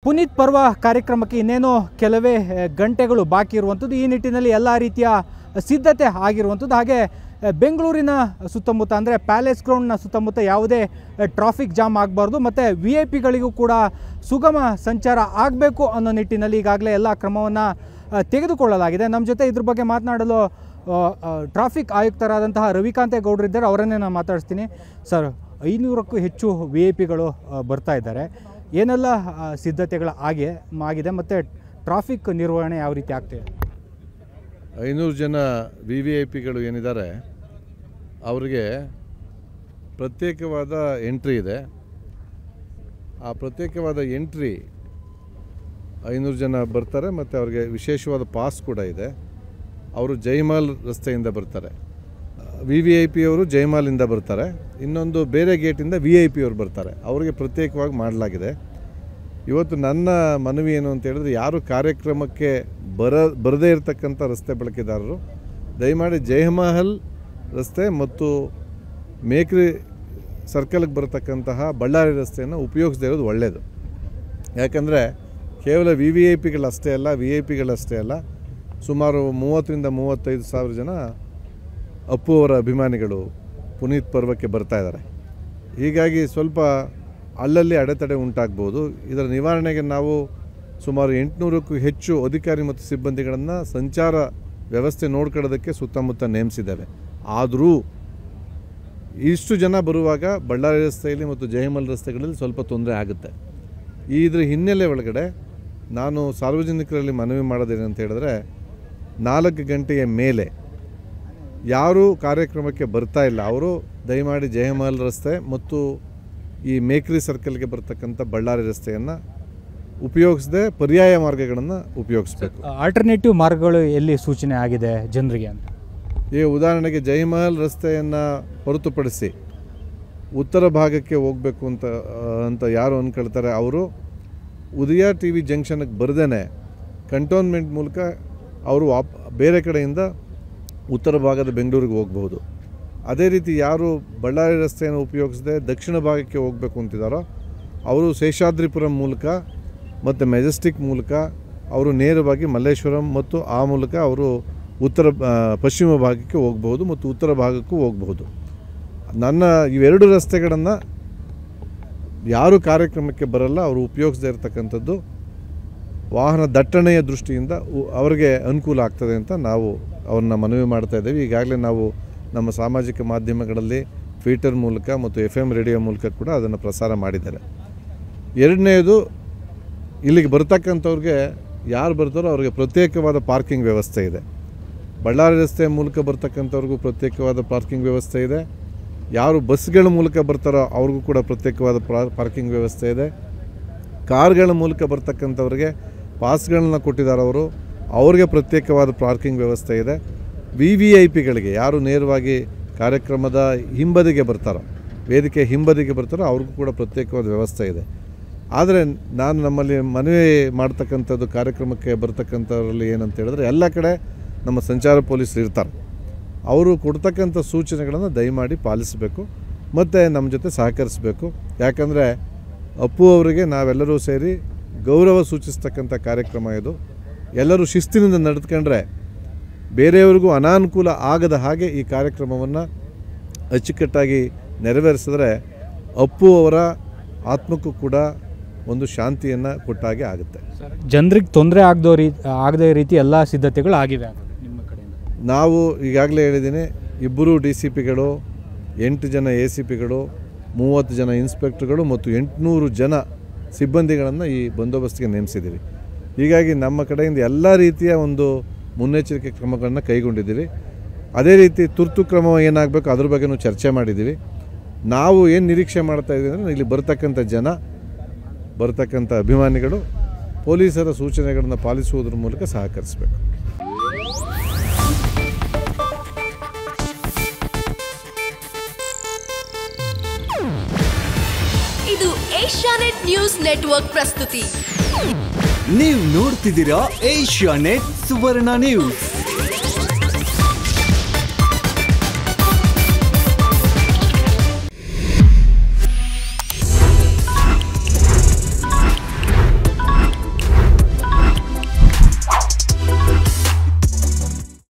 ಪುನೀತ್ ಪರ್ವ ಕಾರ್ಯಕ್ರಮಕ್ಕೆ ಇನ್ನೇನೋ ಕೆಲವೇ ಆ, ಗಂಟೆಗಳು ಬಾಕಿ ಇರುವಂಥದ್ದು ಈ ನಿಟ್ಟಿನಲ್ಲಿ ಎಲ್ಲ ರೀತಿಯ ಸಿದ್ಧತೆ ಆಗಿರುವಂಥದ್ದು ಹಾಗೆ ಆ, ಬೆಂಗಳೂರಿನ ಸುತ್ತಮುತ್ತ ಅಂದರೆ ಪ್ಯಾಲೇಸ್ ಗ್ರೌಂಡ್ನ ಸುತ್ತಮುತ್ತ ಯಾವುದೇ ಟ್ರಾಫಿಕ್ ಜಾಮ್ ಆಗಬಾರ್ದು ಮತ್ತು ವಿ ಐ ಪಿಗಳಿಗೂ ಕೂಡ ಸುಗಮ ಸಂಚಾರ ಆಗಬೇಕು ಅನ್ನೋ ನಿಟ್ಟಿನಲ್ಲಿ ಈಗಾಗಲೇ ಎಲ್ಲ ಕ್ರಮವನ್ನು ತೆಗೆದುಕೊಳ್ಳಲಾಗಿದೆ ನಮ್ಮ ಜೊತೆ ಇದ್ರ ಬಗ್ಗೆ ಮಾತನಾಡಲು ಆ, ಆ, ಟ್ರಾಫಿಕ್ ಆಯುಕ್ತರಾದಂತಹ ರವಿಕಾಂತೇ ಗೌಡರಿದ್ದಾರೆ ಅವರನ್ನೇ ನಾನು ಮಾತಾಡಿಸ್ತೀನಿ ಸರ್ ಐನೂರಕ್ಕೂ ಹೆಚ್ಚು ವಿ ಐ ಪಿಗಳು ಬರ್ತಾ ಇದ್ದಾರೆ ಏನೆಲ್ಲ ಆ, ಸಿದ್ಧತೆಗಳು ಆಗಿ ಆಗಿದೆ ಮತ್ತು ಟ್ರಾಫಿಕ್ ನಿರ್ವಹಣೆ ಯಾವ ರೀತಿ ಆಗ್ತಿದೆ ಐನೂರು ಜನ ವಿ ವಿ ಐ ಪಿಗಳು ಏನಿದ್ದಾರೆ ಅವರಿಗೆ ಪ್ರತ್ಯೇಕವಾದ ಎಂಟ್ರಿ ಇದೆ ಆ ಪ್ರತ್ಯೇಕವಾದ ಎಂಟ್ರಿ ಐನೂರು ಜನ ಬರ್ತಾರೆ ಮತ್ತು ಅವ್ರಿಗೆ ವಿಶೇಷವಾದ ಪಾಸ್ ಕೂಡ ಇದೆ ಅವರು ಜೈಮಾಲ್ ರಸ್ತೆಯಿಂದ ಬರ್ತಾರೆ ವಿ ವಿ ಐ ಪಿ ಅವರು ಜೈಮಾಲಿಂದ ಬರ್ತಾರೆ ಇನ್ನೊಂದು ಬೇರೆ ಗೇಟಿಂದ ವಿ ಐ ಪಿ ಅವರು ಬರ್ತಾರೆ ಅವರಿಗೆ ಪ್ರತ್ಯೇಕವಾಗಿ ಮಾಡಲಾಗಿದೆ ಇವತ್ತು ನನ್ನ ಮನವಿ ಏನು ಅಂತ ಹೇಳಿದ್ರೆ ಯಾರು ಕಾರ್ಯಕ್ರಮಕ್ಕೆ ಬರ ಬರದೇ ಇರತಕ್ಕಂಥ ರಸ್ತೆ ಬಳಕೆದಾರರು ದಯಮಾಡಿ ಜಯಮಹಲ್ ರಸ್ತೆ ಮತ್ತು ಮೇಕ್ರಿ ಸರ್ಕಲ್ಗೆ ಬರತಕ್ಕಂತಹ ಬಳ್ಳಾರಿ ರಸ್ತೆಯನ್ನು ಉಪಯೋಗಿಸದೇ ಇರೋದು ಒಳ್ಳೆಯದು ಯಾಕಂದರೆ ಕೇವಲ ವಿ ವಿ ಐ ಪಿಗಳಷ್ಟೇ ಅಲ್ಲ ವಿ ಐ ಪಿಗಳಷ್ಟೇ ಅಲ್ಲ ಸುಮಾರು ಮೂವತ್ತರಿಂದ ಮೂವತ್ತೈದು ಸಾವಿರ ಜನ ಅಪ್ಪು ಅವರ ಅಭಿಮಾನಿಗಳು ಪುನೀತ್ ಪರ್ವಕ್ಕೆ ಬರ್ತಾ ಇದ್ದಾರೆ ಹೀಗಾಗಿ ಸ್ವಲ್ಪ ಅಲ್ಲಲ್ಲಿ ಅಡೆತಡೆ ಉಂಟಾಗ್ಬೋದು ಇದರ ನಿವಾರಣೆಗೆ ನಾವು ಸುಮಾರು ಎಂಟುನೂರಕ್ಕೂ ಹೆಚ್ಚು ಅಧಿಕಾರಿ ಮತ್ತು ಸಿಬ್ಬಂದಿಗಳನ್ನು ಸಂಚಾರ ವ್ಯವಸ್ಥೆ ನೋಡ್ಕೊಳ್ಳೋದಕ್ಕೆ ಸುತ್ತಮುತ್ತ ನೇಮಿಸಿದ್ದೇವೆ ಆದರೂ ಇಷ್ಟು ಜನ ಬರುವಾಗ ಬಳ್ಳಾರಿ ರಸ್ತೆಯಲ್ಲಿ ಮತ್ತು ಜಯಮಲ್ ರಸ್ತೆಗಳಲ್ಲಿ ಸ್ವಲ್ಪ ತೊಂದರೆ ಆಗುತ್ತೆ ಈ ಇದ್ರ ಹಿನ್ನೆಲೆ ಒಳಗಡೆ ನಾನು ಸಾರ್ವಜನಿಕರಲ್ಲಿ ಮನವಿ ಮಾಡೋದೇನಂತ ಹೇಳಿದ್ರೆ ನಾಲ್ಕು ಗಂಟೆಯ ಮೇಲೆ ಯಾರು ಕಾರ್ಯಕ್ರಮಕ್ಕೆ ಬರ್ತಾ ಇಲ್ಲ ಅವರು ದಯಮಾಡಿ ಜಯಮಹಲ್ ರಸ್ತೆ ಮತ್ತು ಈ ಮೇಕ್ರಿ ಸರ್ಕಲ್ಗೆ ಬರ್ತಕ್ಕಂಥ ಬಳ್ಳಾರಿ ರಸ್ತೆಯನ್ನು ಉಪಯೋಗಿಸದೆ ಪರ್ಯಾಯ ಮಾರ್ಗಗಳನ್ನು ಉಪಯೋಗಿಸ್ಬೇಕು ಆಲ್ಟರ್ನೇಟಿವ್ ಮಾರ್ಗಗಳು ಎಲ್ಲಿ ಸೂಚನೆ ಆಗಿದೆ ಜನರಿಗೆ ಅಂತ ಈಗ ಉದಾಹರಣೆಗೆ ಜಯಮಹಲ್ ರಸ್ತೆಯನ್ನು ಹೊರತುಪಡಿಸಿ ಉತ್ತರ ಭಾಗಕ್ಕೆ ಹೋಗಬೇಕು ಅಂತ ಆ, ಅಂತ ಯಾರು ಅಂದ್ಕೊಳ್ತಾರೆ ಅವರು ಉದಯ ಟಿ ವಿ ಜಂಕ್ಷನ್ಗೆ ಬರ್ದೇ ಕಂಟೋನ್ಮೆಂಟ್ ಮೂಲಕ ಅವರು ವಾಪ್ ಬೇರೆ ಕಡೆಯಿಂದ ಉತ್ತರ ಭಾಗದ ಬೆಂಗಳೂರಿಗೆ ಹೋಗ್ಬೋದು ಅದೇ ರೀತಿ ಯಾರು ಬಳ್ಳಾರಿ ರಸ್ತೆಯನ್ನು ಉಪಯೋಗಿಸದೆ ದಕ್ಷಿಣ ಭಾಗಕ್ಕೆ ಹೋಗಬೇಕು ಅಂತಿದ್ದಾರೋ ಅವರು ಶೇಷಾದ್ರಿಪುರಂ ಮೂಲಕ ಮತ್ತು ಮೆಜೆಸ್ಟಿಕ್ ಮೂಲಕ ಅವರು ನೇರವಾಗಿ ಮಲ್ಲೇಶ್ವರಂ ಮತ್ತು ಆ ಮೂಲಕ ಅವರು ಉತ್ತರ ಆ, ಪಶ್ಚಿಮ ಭಾಗಕ್ಕೆ ಹೋಗ್ಬೋದು ಮತ್ತು ಉತ್ತರ ಭಾಗಕ್ಕೂ ಹೋಗ್ಬೋದು ನನ್ನ ಇವೆರಡು ರಸ್ತೆಗಳನ್ನು ಯಾರು ಕಾರ್ಯಕ್ರಮಕ್ಕೆ ಬರಲ್ಲ ಅವರು ಉಪಯೋಗಿಸದೇ ಇರತಕ್ಕಂಥದ್ದು ವಾಹನ ದಟ್ಟಣೆಯ ದೃಷ್ಟಿಯಿಂದ ಉ- ಅವರಿಗೆ ಅನುಕೂಲ ಆಗ್ತದೆ ಅಂತ ನಾವು ಅವ್ರನ್ನ ಮನವಿ ಮಾಡ್ತಾ ಇದ್ದೇವೆ ಈಗಾಗಲೇ ನಾವು ನಮ್ಮ ಸಾಮಾಜಿಕ ಮಾಧ್ಯಮಗಳಲ್ಲಿ ಟ್ವಿಟರ್ ಮೂಲಕ ಮತ್ತು ಎಫ್ ಎಮ್ ರೇಡಿಯೋ ಮೂಲಕ ಕೂಡ ಅದನ್ನು ಪ್ರಸಾರ ಮಾಡಿದ್ದಾರೆ ಎರಡನೆಯದು ಇಲ್ಲಿಗೆ ಬರ್ತಕ್ಕಂಥವ್ರಿಗೆ ಯಾರು ಬರ್ತಾರೋ ಅವ್ರಿಗೆ ಪ್ರತ್ಯೇಕವಾದ ಪಾರ್ಕಿಂಗ್ ವ್ಯವಸ್ಥೆ ಇದೆ ಬಳ್ಳಾರಿ ರಸ್ತೆ ಮೂಲಕ ಬರ್ತಕ್ಕಂಥವ್ರಿಗೂ ಪ್ರತ್ಯೇಕವಾದ ಪಾರ್ಕಿಂಗ್ ವ್ಯವಸ್ಥೆ ಇದೆ ಯಾರು ಬಸ್ಗಳ ಮೂಲಕ ಬರ್ತಾರೋ ಅವ್ರಿಗೂ ಕೂಡ ಪ್ರತ್ಯೇಕವಾದ ಪ್ರಾ- ಪಾರ್ಕಿಂಗ್ ವ್ಯವಸ್ಥೆ ಇದೆ ಕಾರ್ಗಳ ಮೂಲಕ ಬರ್ತಕ್ಕಂಥವ್ರಿಗೆ ಪಾಸ್ಗಳನ್ನ ಕೊಟ್ಟಿದ್ದಾರೆ ಅವರು ಅವ್ರಿಗೆ ಪ್ರತ್ಯೇಕವಾದ ಪಾರ್ಕಿಂಗ್ ವ್ಯವಸ್ಥೆ ಇದೆ ವಿ ವಿ ಐ ಪಿಗಳಿಗೆ ಯಾರು ನೇರವಾಗಿ ಕಾರ್ಯಕ್ರಮದ ಹಿಂಬದಿಗೆ ಬರ್ತಾರೋ ವೇದಿಕೆ ಹಿಂಬದಿಗೆ ಬರ್ತಾರೋ ಅವ್ರಿಗೂ ಕೂಡ ಪ್ರತ್ಯೇಕವಾದ ವ್ಯವಸ್ಥೆ ಇದೆ ಆದರೆ ನಾನು ನಮ್ಮಲ್ಲಿ ಮನವಿ ಮಾಡ್ತಕ್ಕಂಥದ್ದು ಕಾರ್ಯಕ್ರಮಕ್ಕೆ ಬರ್ತಕ್ಕಂಥವ್ರಲ್ಲಿ ಏನಂತ ಹೇಳಿದ್ರೆ ಎಲ್ಲ ಕಡೆ ನಮ್ಮ ಸಂಚಾರ ಪೊಲೀಸರು ಇರ್ತಾರೆ ಅವರು ಕೊಡ್ತಕ್ಕಂಥ ಸೂಚನೆಗಳನ್ನು ದಯಮಾಡಿ ಪಾಲಿಸಬೇಕು ಮತ್ತು ನಮ್ಮ ಜೊತೆ ಸಹಕರಿಸಬೇಕು ಯಾಕಂದರೆ ಅಪ್ಪು ಅವರಿಗೆ ನಾವೆಲ್ಲರೂ ಸೇರಿ ಗೌರವ ಸೂಚಿಸ್ತಕ್ಕಂಥ ಕಾರ್ಯಕ್ರಮ ಇದು ಎಲ್ಲರೂ ಶಿಸ್ತಿನಿಂದ ನಡೆದುಕೊಂಡ್ರೆ ಬೇರೆಯವ್ರಿಗೂ ಅನಾನುಕೂಲ ಆಗದ ಹಾಗೆ ಈ ಕಾರ್ಯಕ್ರಮವನ್ನು ಅಚ್ಚುಕಟ್ಟಾಗಿ ನೆರವೇರಿಸಿದ್ರೆ ಅಪ್ಪು ಅವರ ಆತ್ಮಕ್ಕೂ ಕೂಡ ಒಂದು ಶಾಂತಿಯನ್ನು ಕೊಟ್ಟಾಗೆ ಆಗುತ್ತೆ ಜನರಿಗೆ ತೊಂದರೆ ಆಗದೋ ರೀ ಆಗದೇ ರೀತಿ ಎಲ್ಲ ಸಿದ್ಧತೆಗಳು ಆಗಿವೆ ಹಾಗಾದ್ರೆ ನಿಮ್ಮ ಕಡೆಯಿಂದ ನಾವು ಈಗಾಗಲೇ ಹೇಳಿದ್ದೀನಿ ಇಬ್ಬರು ಡಿ ಸಿ ಪಿಗಳು ಎಂಟು ಜನ ಎ ಸಿ ಪಿಗಳು ಮೂವತ್ತು ಜನ ಇನ್ಸ್ಪೆಕ್ಟರ್ಗಳು ಮತ್ತು ಎಂಟುನೂರು ಜನ ಸಿಬ್ಬಂದಿಗಳನ್ನು ಈ ಬಂದೋಬಸ್ತಿಗೆ ನೇಮಿಸಿದ್ದೀವಿ ಹೀಗಾಗಿ ನಮ್ಮ ಕಡೆಯಿಂದ ಎಲ್ಲ ರೀತಿಯ ಒಂದು ಮುನ್ನೆಚ್ಚರಿಕೆ ಕ್ರಮಗಳನ್ನು ಕೈಗೊಂಡಿದ್ದೀವಿ ಅದೇ ರೀತಿ ತುರ್ತು ಕ್ರಮ ಏನಾಗಬೇಕು ಅದ್ರ ಬಗ್ಗೆನೂ ಚರ್ಚೆ ಮಾಡಿದ್ದೀವಿ ನಾವು ಏನು ನಿರೀಕ್ಷೆ ಮಾಡ್ತಾ ಇದ್ದೀವಿ ಅಂದರೆ ಇಲ್ಲಿ ಬರ್ತಕ್ಕಂಥ ಜನ ಬರ್ತಕ್ಕಂಥ ಅಭಿಮಾನಿಗಳು ಪೊಲೀಸರ ಸೂಚನೆಗಳನ್ನು ಪಾಲಿಸುವುದರ ಮೂಲಕ ಸಹಕರಿಸಬೇಕು ಇದು ಏಷ್ಯಾನೆಟ್ ನ್ಯೂಸ್ ನೆಟ್ವರ್ಕ್ ಪ್ರಸ್ತುತಿ ನೀವು ನೋಡ್ತಿದ್ದೀರಾ ಏಷ್ಯಾ ನೆಟ್ ಸುವರ್ಣ ನ್ಯೂಸ್